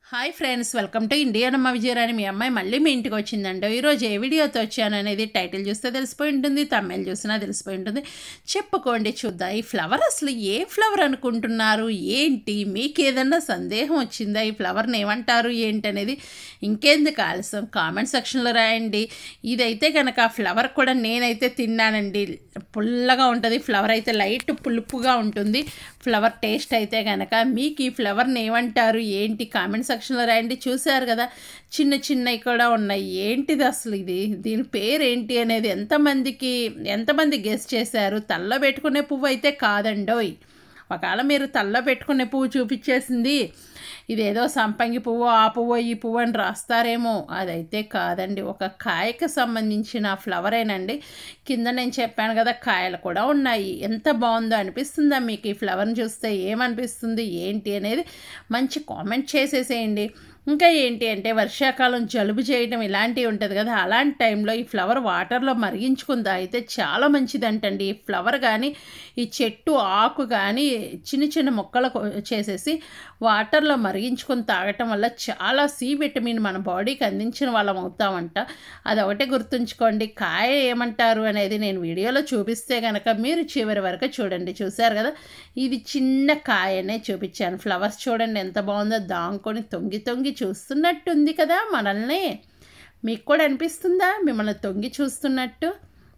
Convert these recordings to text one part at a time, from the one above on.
hi friends welcome to Indian Amma Vijayarani మీ అమ్మాయి మళ్ళీ మీ ఇంటికి వచ్చిందండి ఈరోజు ఏ వీడియోతో వచ్చాను అనేది టైటిల్ చూస్తే తెలిసిపోయి ఉంటుంది తమిళ చూసినా తెలిసిపోయి ఉంటుంది చెప్పుకోండి చూద్దాం ఈ ఫ్లవర్ అసలు ఏ ఫ్లవర్ అనుకుంటున్నారు ఏంటి మీకు ఏదన్నా సందేహం వచ్చిందా ఈ ఫ్లవర్ని ఏమంటారు ఏంటి అనేది ఇంకెందుకు ఆలస్యం కామెంట్ సెక్షన్లో రాయండి ఇదైతే కనుక ఆ ఫ్లవర్ కూడా నేనైతే తిన్నానండి పుల్లగా ఉంటుంది ఫ్లవర్ అయితే లైట్ పులుపుగా ఉంటుంది ఫ్లవర్ టేస్ట్ అయితే కనుక మీకు ఈ ఫ్లవర్ని ఏమంటారు ఏంటి కామెంట్ సెక్షన్లో రాయండి చూశారు కదా చిన్న చిన్నవి కూడా ఉన్నాయి ఏంటిది అసలు ఇది దీని పేరు ఏంటి అనేది ఎంతమందికి ఎంతమంది గెస్ చేశారు తల్ల పెట్టుకునే పువ్వు అయితే కాదండోయ్ ఒకవేళ మీరు తల్ల పెట్టుకునే పువ్వు చూపించేసింది ఇదేదో సంపంగి పువ్వు ఆ పువ్వు ఈ పువ్వు అని రాస్తారేమో అదైతే కాదండి ఒక కాయకు సంబంధించిన ఫ్లవరేనండి కింద నేను చెప్పాను కదా కాయలు కూడా ఉన్నాయి ఎంత బాగుందో అనిపిస్తుందా మీకు ఈ ఫ్లవర్ని చూస్తే ఏమనిపిస్తుంది ఏంటి అనేది మంచి కామెంట్ చేసేసేయండి ఇంకా ఏంటి అంటే వర్షాకాలం జలుబు చేయడం ఇలాంటివి ఉంటుంది కదా అలాంటి టైంలో ఈ ఫ్లవర్ వాటర్లో మరిగించుకుందా అయితే చాలా మంచిదంటండి ఈ ఫ్లవర్ కానీ ఈ చెట్టు ఆకు కానీ చిన్న చిన్న మొక్కలు చేసేసి వాటర్లో మరిగించుకొని తాగటం వల్ల చాలా సి విటమిన్ మన బాడీకి అందించిన వాళ్ళం అవుతామంట అదొకటే గుర్తుంచుకోండి కాయ ఏమంటారు అనేది నేను వీడియోలో చూపిస్తే కనుక మీరు చివరి వరకు చూడండి చూశారు కదా ఇది చిన్న కాయనే చూపించాను ఫ్లవర్స్ చూడండి ఎంత బాగుందో దాంకొని తొంగి తొంగి చూస్తున్నట్టుంది కదా మనల్ని మీకు కూడా అనిపిస్తుందా మిమ్మల్ని తొంగి చూస్తున్నట్టు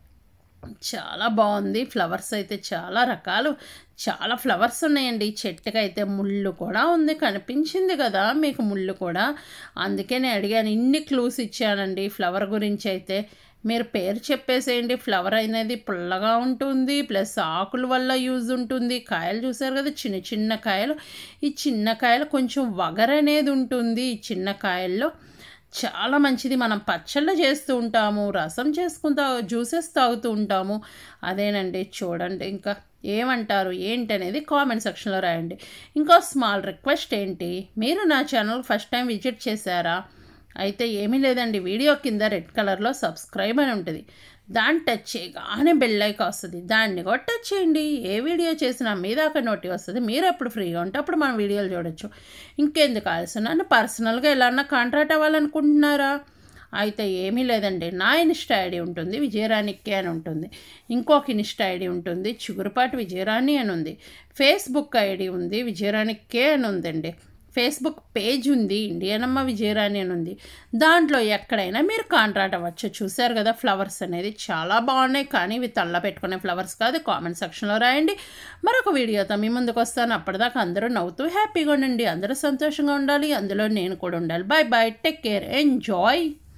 చాలా బాగుంది ఫ్లవర్స్ అయితే చాలా రకాలు చాలా ఫ్లవర్స్ ఉన్నాయండి ఈ చెట్టుకి అయితే ముళ్ళు కూడా ఉంది కనిపించింది కదా మీకు ముళ్ళు కూడా అందుకే నేను అడిగాను ఇన్ని క్లూస్ ఇచ్చానండి ఫ్లవర్ గురించి అయితే మీరు పేరు చెప్పేసేయండి ఫ్లవర్ అనేది పుల్లగా ఉంటుంది ప్లస్ ఆకుల వల్ల యూజ్ ఉంటుంది కాయలు చూసారు కదా చిన్న చిన్న కాయలు ఈ చిన్న కాయలు కొంచెం వగర్ అనేది ఉంటుంది ఈ చిన్న కాయల్లో చాలా మంచిది మనం పచ్చళ్ళు చేస్తూ ఉంటాము రసం చేసుకుంటా జ్యూసెస్ తాగుతూ ఉంటాము అదేనండి చూడండి ఇంకా ఏమంటారు ఏంటి అనేది కామెంట్ సెక్షన్లో రాయండి ఇంకో స్మాల్ రిక్వెస్ట్ ఏంటి మీరు నా ఛానల్ ఫస్ట్ టైం విజిట్ చేశారా అయితే ఏమీ లేదండి వీడియో కింద రెడ్ కలర్లో సబ్స్క్రైబ్ అని ఉంటుంది దాన్ని టచ్ చేయగానే బెల్ ఐకా వస్తుంది దాన్ని కూడా టచ్ చేయండి ఏ వీడియో చేసినా మీ దాకా నోటి వస్తుంది మీరు ఎప్పుడు ఫ్రీగా ఉంటే అప్పుడు మనం వీడియోలు చూడొచ్చు ఇంకెందుకు కావాల్సిన నన్ను పర్సనల్గా ఎలా కాంట్రాక్ట్ అవ్వాలనుకుంటున్నారా అయితే ఏమీ లేదండి నా ఇన్స్టా ఐడి ఉంటుంది విజయరాణికే అని ఉంటుంది ఇంకొక ఇన్స్టా ఐడి ఉంటుంది చిగురుపాటి విజయరాణి అని ఉంది ఫేస్బుక్ ఐడి ఉంది విజయరాణికే అని ఉందండి ఫేస్బుక్ పేజ్ ఉంది ఇండియన్ అమ్మ విజయరాణి అని ఉంది దాంట్లో ఎక్కడైనా మీరు కాంట్రాక్ట్ అవ్వచ్చు చూశారు కదా ఫ్లవర్స్ అనేది చాలా బాగున్నాయి కానీ ఇవి తల్ల పెట్టుకునే ఫ్లవర్స్ కాదు కామెంట్ సెక్షన్లో రాయండి మరొక వీడియోతో మీ ముందుకు వస్తాను అప్పటిదాకా అందరూ నవ్వుతూ హ్యాపీగా ఉండండి అందరూ సంతోషంగా ఉండాలి అందులో నేను కూడా ఉండాలి bye bye take care enjoy